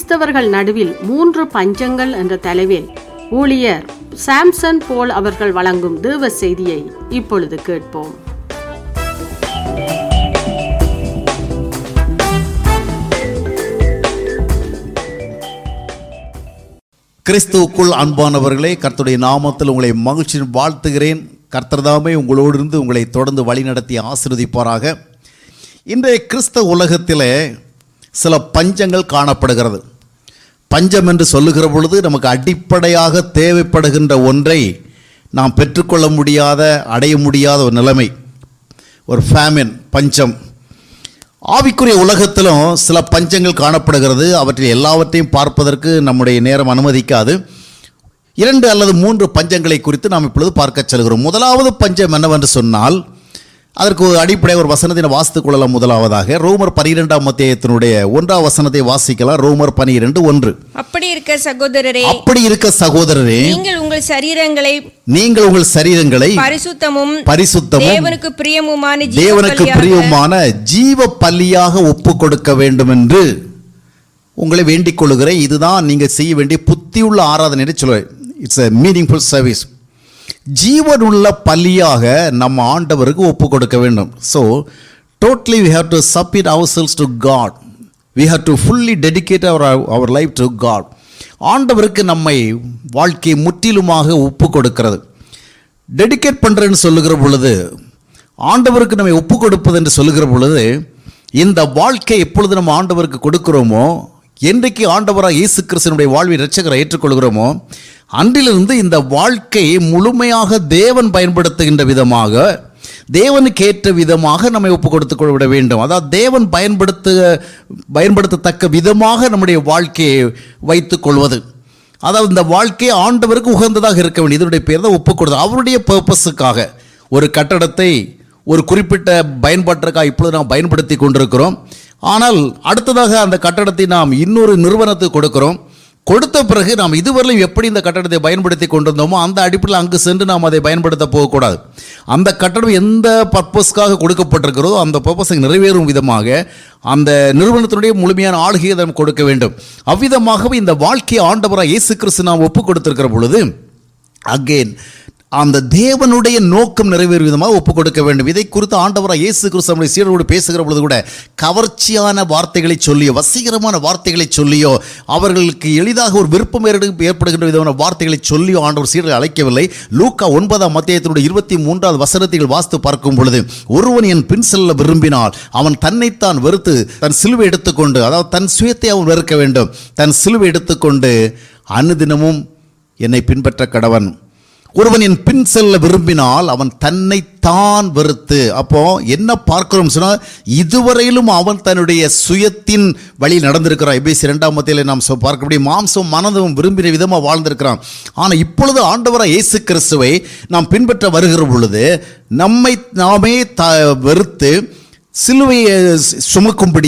கிறிஸ்தவர்கள் நடுவில் மூன்று பஞ்சங்கள் என்ற தலைவில் ஊழியர் சாம்சன் போல் அவர்கள் வழங்கும் தேவ செய்தியை இப்பொழுது கேட்போம் கிறிஸ்துவுக்குள் அன்பானவர்களே கர்த்தருடைய நாமத்தில் உங்களை மகிழ்ச்சியின் வாழ்த்துகிறேன் கர்த்தர்தாமே உங்களோடு இருந்து உங்களை தொடர்ந்து வழிநடத்தி ஆசீர்வதிப்பாராக இன்றைய கிறிஸ்தவ உலகத்திலே சில பஞ்சங்கள் காணப்படுகிறது பஞ்சம் என்று சொல்லுகிற பொழுது நமக்கு அடிப்படையாக தேவைப்படுகின்ற ஒன்றை நாம் பெற்றுக்கொள்ள முடியாத அடைய முடியாத ஒரு நிலைமை ஒரு ஃபேமின் பஞ்சம் ஆவிக்குரிய உலகத்திலும் சில பஞ்சங்கள் காணப்படுகிறது அவற்றில் எல்லாவற்றையும் பார்ப்பதற்கு நம்முடைய நேரம் அனுமதிக்காது இரண்டு அல்லது மூன்று பஞ்சங்களை குறித்து நாம் இப்பொழுது பார்க்க செல்கிறோம் முதலாவது பஞ்சம் என்னவென்று சொன்னால் அதற்கு ஒரு அடிப்படை ஒரு வசனத்தினை வாசித்துக் கொள்ளலாம் முதலாவதாக ரோமர் பனிரெண்டாம் அத்தியாயத்தினுடைய ஒன்றாம் வசனத்தை வாசிக்கலாம் ரோமர் பனிரெண்டு ஒன்று அப்படி இருக்க சகோதரரே அப்படி இருக்க சகோதரரே நீங்கள் உங்கள் சரீரங்களை நீங்கள் உங்கள் சரீரங்களை பரிசுத்தமும் பரிசுத்தமும் தேவனுக்கு பிரியமுமான ஜீவ தேவனுக்கு பலியாக பிரியமான ஜீவ பலியாக ஒப்பு கொடுக்க வேண்டும் என்று உங்களை வேண்டிக் கொள்கிறேன் இதுதான் நீங்கள் செய்ய வேண்டிய புத்தியுள்ள ஆராதனை என்று சொல்லுவேன் இட்ஸ் a மீனிங்ஃபுல் சர்வீஸ் ஜீவனுள்ள பலியாக நம்ம ஆண்டவருக்கு ஒப்பு கொடுக்க வேண்டும் so totally we have to submit our selves to God we have to fully dedicate our our life to God ஆண்டவருக்கு நம்மை வாழ்க்கை முற்றிலுமாக ஒப்பு கொடுக்கிறது டெடிகேட் பண்ணுறேன்னு சொல்லுகிற பொழுது ஆண்டவருக்கு நம்மை ஒப்பு கொடுப்பது என்று சொல்லுகிற பொழுது இந்த வாழ்க்கை எப்பொழுது நம்ம ஆண்டவருக்கு கொடுக்கிறோமோ என்றைக்கு ஆண்டவராக இயேசு கிறிஸ்தனுடைய வாழ்வின் இரட்சகரை ஏற்றுக்கொள்கிறோமோ அன்றிலிருந்து இந்த வாழ்க்கையை முழுமையாக தேவன் பயன்படுத்துகின்ற விதமாக தேவனுக்கு ஏற்ற விதமாக நம்மை ஒப்பு கொடுத்து விட வேண்டும் அதாவது தேவன் பயன்படுத்த பயன்படுத்தத்தக்க விதமாக நம்முடைய வாழ்க்கையை வைத்துக் கொள்வது அதாவது இந்த வாழ்க்கை ஆண்டவருக்கு உகந்ததாக இருக்க வேண்டியது இதனுடைய பேர் தான் ஒப்பு கொடுத்தது அவருடைய பர்பஸுக்காக ஒரு கட்டடத்தை ஒரு குறிப்பிட்ட பயன்பாட்டிற்காக இப்பொழுது நாம் பயன்படுத்தி கொண்டிருக்கிறோம் ஆனால் அடுத்ததாக அந்த கட்டடத்தை நாம் இன்னொரு நிறுவனத்துக்கு கொடுக்கிறோம் கொடுத்த பிறகு நாம் இதுவரையிலும் எப்படி இந்த கட்டடத்தை பயன்படுத்தி கொண்டிருந்தோமோ அந்த அடிப்படையில் அங்கு சென்று நாம் அதை பயன்படுத்த போகக்கூடாது அந்த கட்டடம் எந்த பர்பஸ்க்காக கொடுக்கப்பட்டிருக்கிறதோ அந்த பர்பஸை நிறைவேறும் விதமாக அந்த நிறுவனத்தினுடைய முழுமையான ஆளுகையை நாம் கொடுக்க வேண்டும் அவ்விதமாகவே இந்த வாழ்க்கையை ஆண்டவராக இயேசு கிறிஸ்து நாம் ஒப்பு கொடுத்திருக்கிற பொழுது அகெயின் அந்த தேவனுடைய நோக்கம் நிறைவேறும் விதமாக ஒப்பு கொடுக்க வேண்டும் இதை குறித்து ஆண்டவராக இயேசு கிறிஸ்து நம்முடைய சீடரோடு பேசுகிற பொழுது கூட கவர்ச்சியான வார்த்தைகளை சொல்லியோ வசீகரமான வார்த்தைகளை சொல்லியோ அவர்களுக்கு எளிதாக ஒரு விருப்பம் ஏற்படு- ஏற்படுகின்ற விதமான வார்த்தைகளை சொல்லியோ ஆண்டவர் சீடரை அழைக்கவில்லை லூக்கா ஒன்பதாம் மத்தியத்தினுடைய இருபத்தி மூன்றாவது வசனத்தில் வாசித்து பார்க்கும் பொழுது ஒருவன் என் பின் செல்ல விரும்பினால் அவன் தன்னைத்தான் வெறுத்து தன் சிலுவை எடுத்துக்கொண்டு அதாவது தன் சுயத்தை அவன் வெறுக்க வேண்டும் தன் சிலுவை எடுத்துக்கொண்டு அனுதினமும் என்னை பின்பற்ற கடவன் ஒருவன் என் பின் செல்ல விரும்பினால் அவன் தன்னைத்தான் வெறுத்து அப்போ என்ன பார்க்கிறோம் சொன்னால் இதுவரையிலும் அவன் தன்னுடைய சுயத்தின் வழி நடந்திருக்கிறான் எபிசி இரண்டாம் மத்தியில் நாம் சொ- பார்க்கக்கூடிய மாம்சம் மனதும் விரும்பின விதமாக வாழ்ந்திருக்கிறான் ஆனால் இப்பொழுது ஆண்டவராக இயேசு கிறிஸ்துவை நாம் பின்பற்ற வருகிற பொழுது நம்மை நாமே த வெறுத்து சிலுவையை சுமக்கும்படி